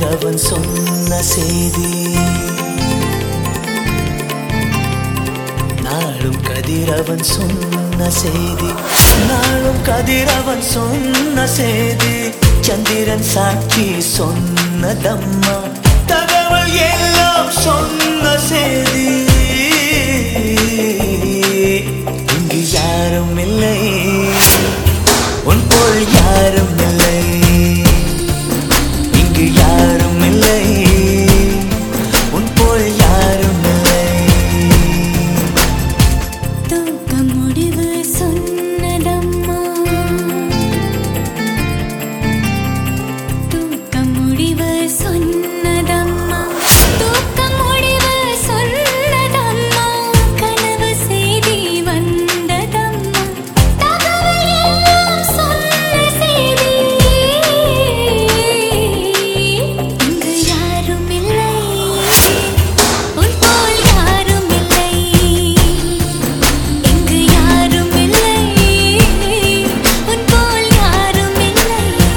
கதிரவன் சொன்ன செய்தி நாளும் கதிரவன் சொன்ன செய்தி நாளும் கதிரவன் சொன்ன செய்தி சந்திரன் சாட்சி சொன்னதம்மா தகவல் எல்லாம் சொன்ன செய்தி இங்கு யாரும் இல்லை உன் போல் யாரும் இல்லை இங்கு யாரும் இல்லை உன் போல் யாரும் இல்லை தூக்க முடிவு சொன்னதம்மா தூக்க முடிவு சொன்னதம்மா தூக்க முடிவு சொன்னதம்மா கனவு செய்தி வந்ததம்மா தகவல் எல்லாம் சொன்ன செய்தி இங்கு யாரும் இல்லை உன் போல் யாரும் இல்லை இங்கு யாரும் இல்லை உன் போல் யாரும் இல்லை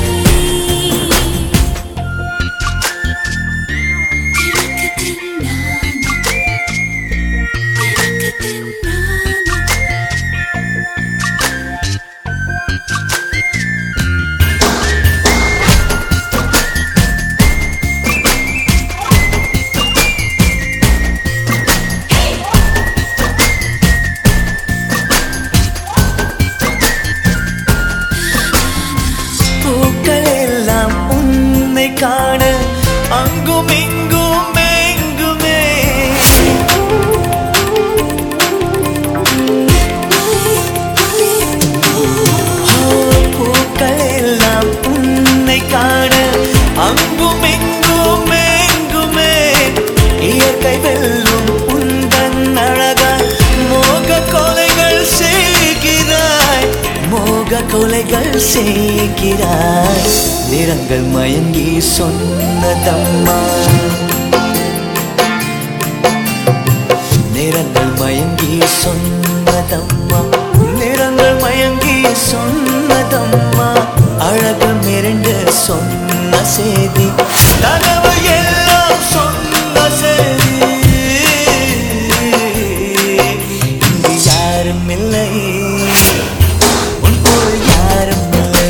பூக்கள் எல்லாம் உன்னை காண அங்கும் இங்கும் எங்குமே ஓ, பூக்கள் எல்லாம் உன்னை காண அங்கும் இங்கும் எங்குமே இயற்கை வெல்லும் உந்தன் அழகாய் மோக கொலைகள் செய்கிறாய் மோக கொலைகள் செய்கிறாய் நிறங்கள் மயங்கி சொன்னதம்மா நிறங்கள் மயங்கி சொன்னதம்மா நிறங்கள் மயங்கி சொன்னதம்மா அழகு மிரண்டு சொன்ன செய்தி கனவு எல்லாம் சொன்ன செய்தி இங்கு யாரும் இல்லை உன் போல் யாரும் இல்லை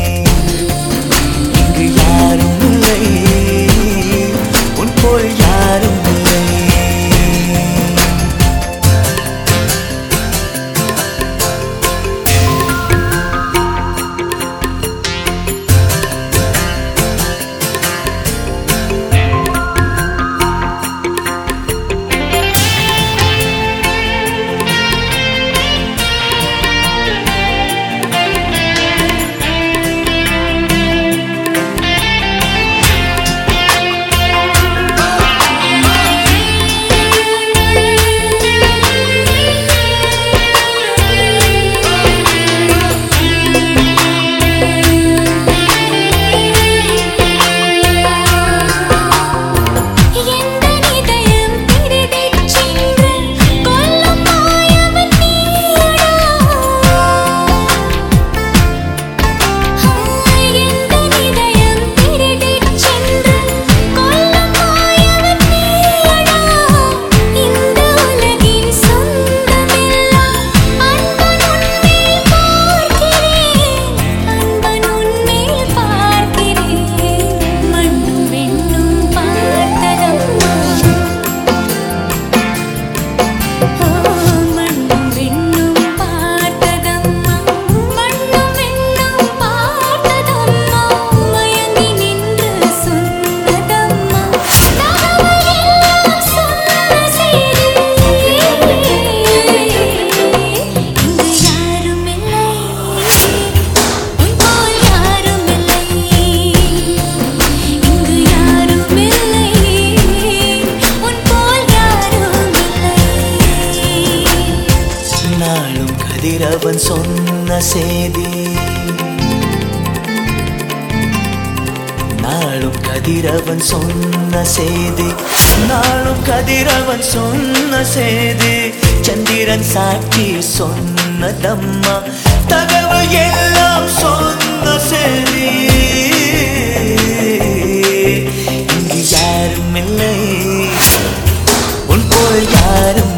இங்கு யாரும் இல்லை உன் போல் யாரும் இல்லை எந்த இதயம் திருடிச் சென்று கொல்லும் மாயவன் நீயடா எந்த இதயம் திருடிச் சென்று கொல்லும் மாயவன் நீயடா இந்த உலகின் சொந்தமெல்லாம் அன்பன் உன்மேல் பார்க்கிறேன் அன்பன் உன்மேல் பார்க்கிறேன் மண்ணும் வெண்ணும் பார்த்ததம்மா மண்ணும் வெண்ணும் பார்த்ததம்மா மண்ணும் வெண்ணும் பார்த்ததம்மா மயங்கி நின்று சொன்னதம்மா தகவல் எல்லாம் சொன்ன செய்தி இங்கு யாரும் இல்லை உன் போல் யாரும் இல்லை இங்கு யாரும் இல்லை உன் போல் யாரும் இல்லை நாளும் கதிரவன் சொன்ன செய்தி நாளும் கதிரவன் சொன்ன செய்தி நாளும் கதிரவன் சொன்ன செய்தி சந்திரன் சாட்சி சொன்னதம்மா தகவல் எல்லாம் சொன்ன செய்தி யாரும்